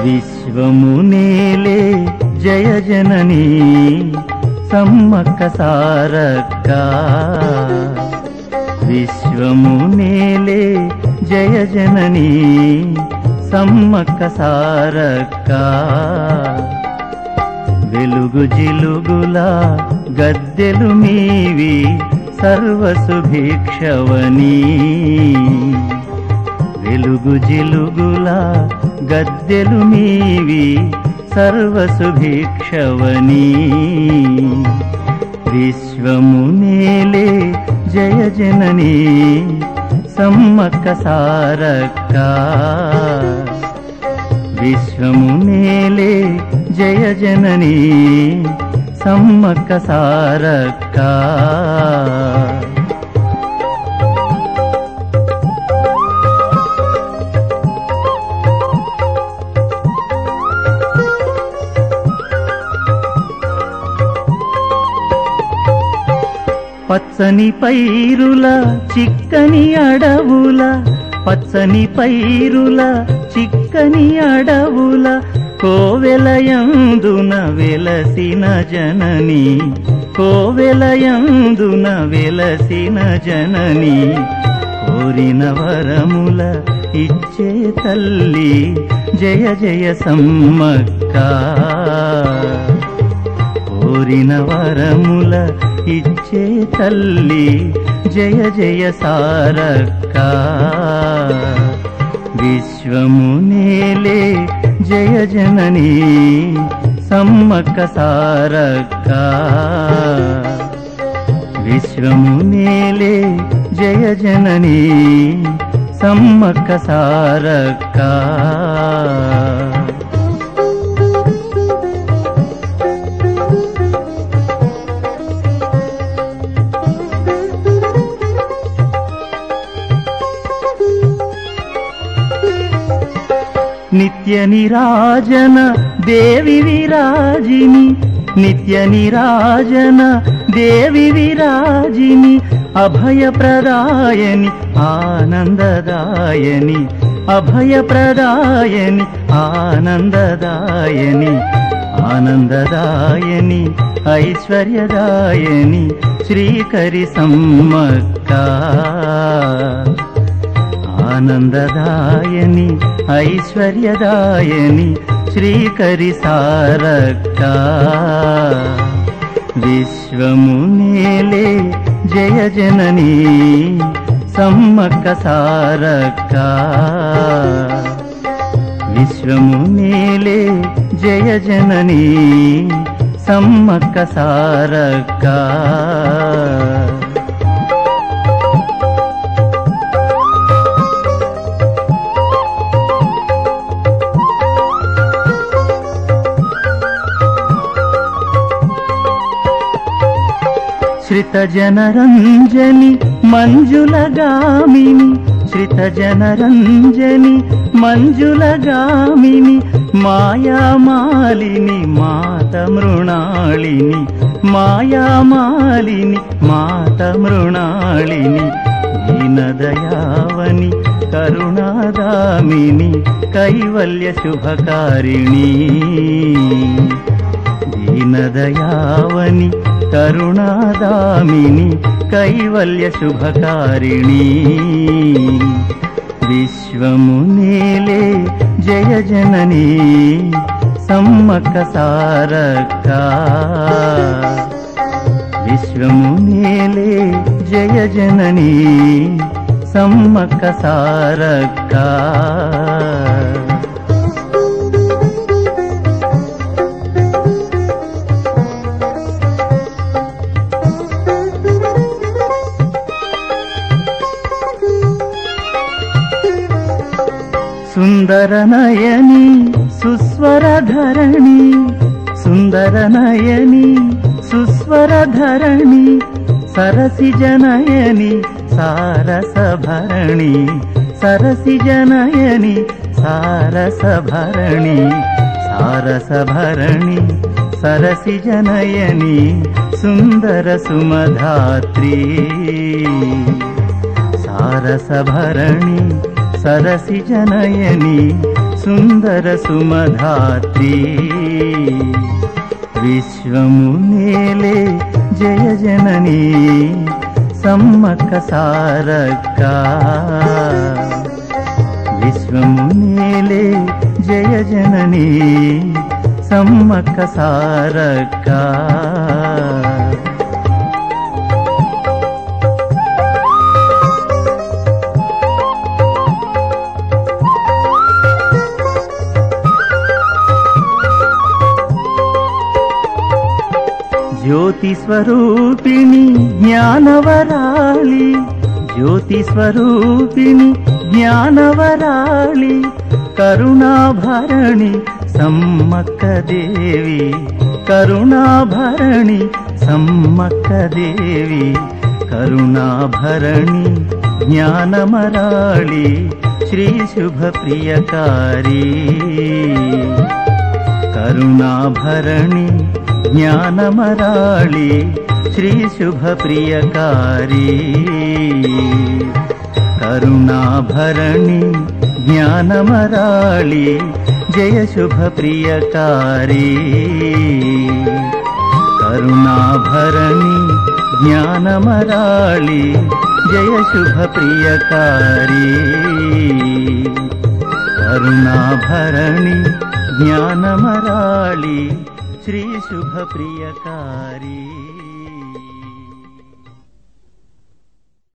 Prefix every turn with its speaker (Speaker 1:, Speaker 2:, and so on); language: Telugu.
Speaker 1: విశ్వము నేలే జయ జననీ సమ్మక్క సారక్క విశ్వము నేలే జయ జననీ సమ్మక్క సారక్క వెలుగు జిలుగుల గద్దెలు మీవి సర్వసుభిక్షవనీ వెలుగు జిలుగుల గద్దెలు మీవి సర్వసుభిక్షవనీ విశ్వము నేలే జయ జననీ సమ్మక్క సారక్క విశ్వము నేలే జయ జననీ సమ్మక్క సారక్క పచ్చని పైరుల చిక్కని అడవుల పచ్చని పైరుల చిక్కని అడవుల కోవెలయందున వెలసిన జనని కోవెలయందున వెలసిన జనని కోరిన వరముల ఇచ్చే తల్లి జయ జయ సమ్మక్క కోరిన వరముల ఇచ్చే తల్లి జయ జయ సారక్క విశ్వము నేలే జయ జననీ సమ్మక్క సారక్క విశ్వము నేలే జయ జననీ సమ్మక్క సారక్క నిత్య నిరాజన దేవి విరాజిని నిత్య నిరాజన దేవి విరాజిని అభయప్రదాయని ఆనందదాయని అభయప్రదాయని ఆనందదాయని ఆనందదాయని ఐశ్వర్యదాయని శ్రీకరి సమ్మక్క ఆనందదాయని ఐశ్వర్యదాయని శ్రీకరి సారక్క విశ్వము నేలే జయ జననీ సమ్మక్క సారక్క విశ్వము నేలే జయ జననీ సమ్మక్క సారక్క శ్రితజనరంజని మంజులగామిని శ్రితజనరంజని మంజులగామిని మాయామాలిని మాత మృణాళిని మాయామాలిని మాత మృణాళిని దీనదయావని కరుణాదామిని కైవల్య శుభకారిణి దీనదయావని కరుణాదామిని కైవల్య శుభకారిణి విశ్వము నేలే జయ జననీ సమ్మక్క సారక్క విశ్వము నేలే జయ జననీ సమ్మక్క సారక్క సుందర నయని సుస్వరధరణి సుందర నయని సుస్వరధరణి సరసి జనయని సారసభరణి సరసి జనయని సారసభరణి సారసభరణి సరసి జనయని సుందర సుమధాత్రి సారసభరణి సరసి జనయని సుందర సుమధాత్రి విశ్వము నేలే జయ జనని సమ్మక్క సారక్క విశ్వము నేలే జయ జనని సమ్మక్క సారక్క జ్యోతి స్వరూపిణి జ్ఞానవరాళి జ్యోతి స్వరూపిణి జ్ఞానవరాళి కరుణాభరణి సమ్మక్క దేవి కరుణాభరణి సమ్మక్క దేవి కరుణాభరణి జ్ఞానమరాళి శ్రీ శుభ ప్రియకారి కరుణాభరణి జ్ఞానమరాళి శ్రీ శుభ ప్రియకారి కరుణాభరణి జ్ఞానమరాళి జయ శుభ ప్రియకారి కరుణాభరణి జ్ఞానమరాళి జయ శుభ ప్రియకారి కరుణాభరణి జ్ఞానమరాళి శ్రీ శుభ ప్రియకారి